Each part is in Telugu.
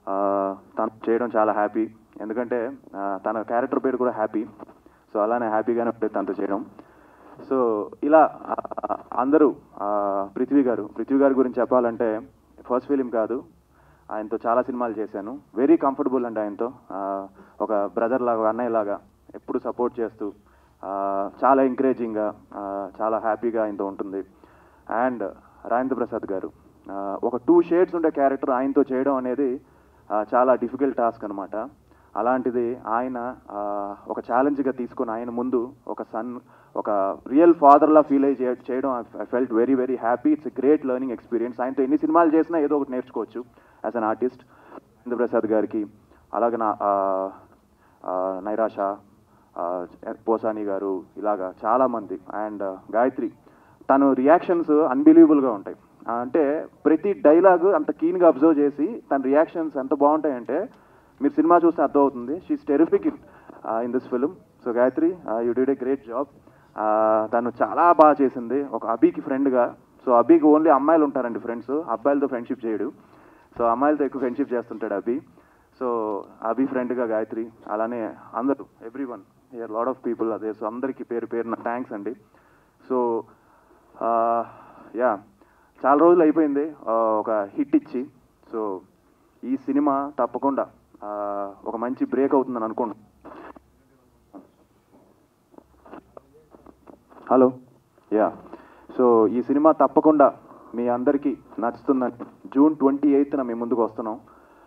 ఆ, తను చేయడం చాలా హ్యాపీ ఎందుకంటే ఆ, తన క్యారెక్టర్ పేరు కూడా హ్యాపీ సో అలానే హ్యాపీగానే ఉంటుంది తనతో చేయడం సో ఇలా ఆ, అందరూ ఆ, పృథ్వీ గారు పృథ్వీ గారి గురించి చెప్పాలంటే ఫస్ట్ ఫిలిం కాదు ఆయనతో చాలా సినిమాలు చేశాను వెరీ కంఫర్టబుల్ అండి ఆయనతో ఆ, ఒక బ్రదర్ లాగా అన్నయ్య లాగా ఎప్పుడు సపోర్ట్ చేస్తూ ఆ, చాలా ఎంకరేజింగ్గా చాలా హ్యాపీగా ఆయనతో ఉంటుంది అండ్ రాజేంద్ర ప్రసాద్ గారు ఆ, ఒక టూ షేడ్స్ ఉండే క్యారెక్టర్ ఆయనతో చేయడం అనేది ఆ, చాలా డిఫికల్ట్ టాస్క్ అనమాట అలాంటిది ఆయన ఆ, ఒక ఛాలెంజ్గా తీసుకొని ఆయన ముందు ఒక సన్ ఒక రియల్ ఫాదర్లా ఫీల్ అయ్యి చే- చేయడం I felt very very happy it's great learning experience ఆయనతో ఎన్ని సినిమాలు చేసినా ఏదో ఒకటి నేర్చుకోవచ్చు యాజ్ అన్ ఆర్టిస్ట్ ఇంద్రప్రసాద్ గారికి అలాగే నా ఆ, ఆ, నైరాష ఆ, పోసాని గారు ఇలాగా చాలామంది అండ్ గాయత్రి తను రియాక్షన్స్ అన్బిలీవబుల్గా ఉంటాయి ఆ, అంటే ప్రతి డైలాగ్ అంత కీన్గా అబ్జర్వ్ చేసి తన రియాక్షన్స్ ఎంత బాగుంటాయంటే మీరు సినిమా చూస్తే అర్థమవుతుంది she's terrific in this film so Gayatri you did a great job తను చాలా బాగా చేసింది ఒక అభికి ఫ్రెండ్గా సో అభికి ఓన్లీ అమ్మాయిలు ఉంటారండి ఫ్రెండ్స్ అబ్బాయిలతో ఫ్రెండ్షిప్ చేయడు సో అమ్మాయిలతో ఎక్కువ ఫ్రెండ్షిప్ చేస్తుంటాడు అభి సో అభి ఫ్రెండ్గా గాయత్రి అలానే అందరూ every one here lot of people అదే సో అందరికీ పేరు పేరున థ్యాంక్స్ అండి సో యా చాలా రోజులు అయిపోయింది ఆ, ఒక హిట్ ఇచ్చి సో ఈ సినిమా తప్పకుండా ఆ, ఒక మంచి బ్రేక్ అవుతుందని అనుకుంటున్నాను హలో యా సో ఈ సినిమా తప్పకుండా మీ అందరికీ నచ్చుతుందని జూన్ ట్వంటీ ఎయిత్న మేము ముందుకు వస్తున్నాం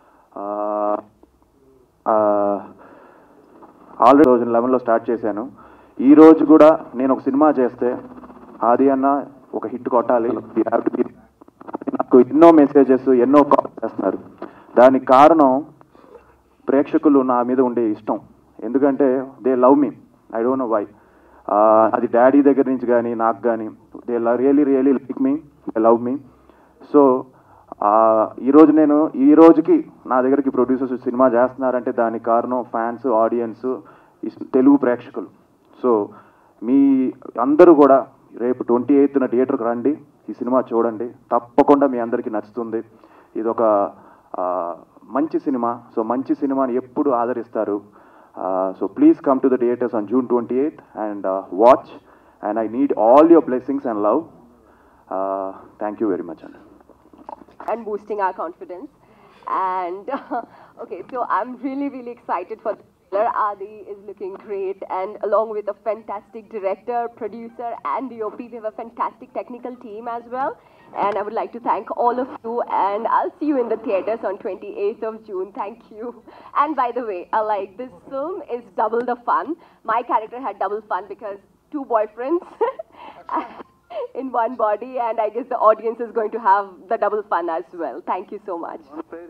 ఆల్రెడీ టూ థౌజండ్ లెవెన్లో స్టార్ట్ చేశాను ఈ రోజు కూడా నేను ఒక సినిమా చేస్తే ఆది అన్న ఒక హిట్ కొట్టాలి You have to be- నాకు ఎన్నో మెసేజెస్ ఎన్నో కాల్ చేస్తున్నారు దానికి కారణం ప్రేక్షకులు నా మీద ఉండే ఇష్టం ఎందుకంటే they love me I don't know why అది డాడీ దగ్గర నుంచి కానీ నాకు కానీ they really really like me they love me so ఈరోజు నేను ఈ రోజుకి నా దగ్గరికి ప్రొడ్యూసర్స్ సినిమా చేస్తున్నారంటే దానికి కారణం ఫ్యాన్స్ ఆడియన్స్ తెలుగు ప్రేక్షకులు సో మీ అందరూ కూడా రేపు ట్వంటీ ఎయిత్న థియేటర్కి రండి ఈ సినిమా చూడండి తప్పకుండా మీ అందరికీ నచ్చుతుంది ఇది ఒక ఆ, మంచి సినిమా సో మంచి సినిమాని ఎప్పుడు ఆదరిస్తారు so please come to the theatres on June twenty eighth and watch and I need all your blessings and love thank you very much అండి and boosting our confidence. And okay, so I'm really, really excited for the trailer. Adi is looking great, and along with a fantastic director, producer, and DOP, we have a fantastic technical team as well. And I would like to thank all of you, and I'll see you in the theaters on 28th of June. Thank you. And by the way, I like this film is double the fun. My character had double fun because two boyfriends. in one body, and I guess the audience is going to have the double fun as well. Thank you so much.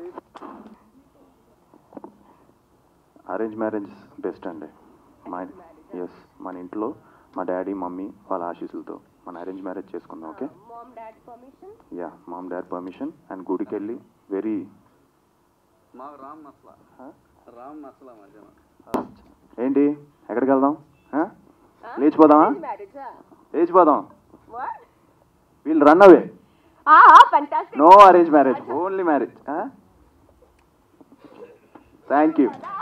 Arrange marriage best అండి మా ఎస్ మన ఇంట్లో మా డాడీ మమ్మీ వాళ్ళ ఆశీస్సులతో మన అరేంజ్ మ్యారేజ్ చేసుకుందాం okay Mom, dad, permission? Ya mom dad permission and గుడికి వెళ్ళి వెరీ మాకు రామ్ మసలా రామ్ మసలా మధ్యన ఏంటి ఎక్కడికి వెళ్దాం ఆ? లేచిపోదామా Arranged marriage, huh? లేచిపోదాం What? వీళ్ళు run away Ah, fantastic. No arrange marriage only marriage thank you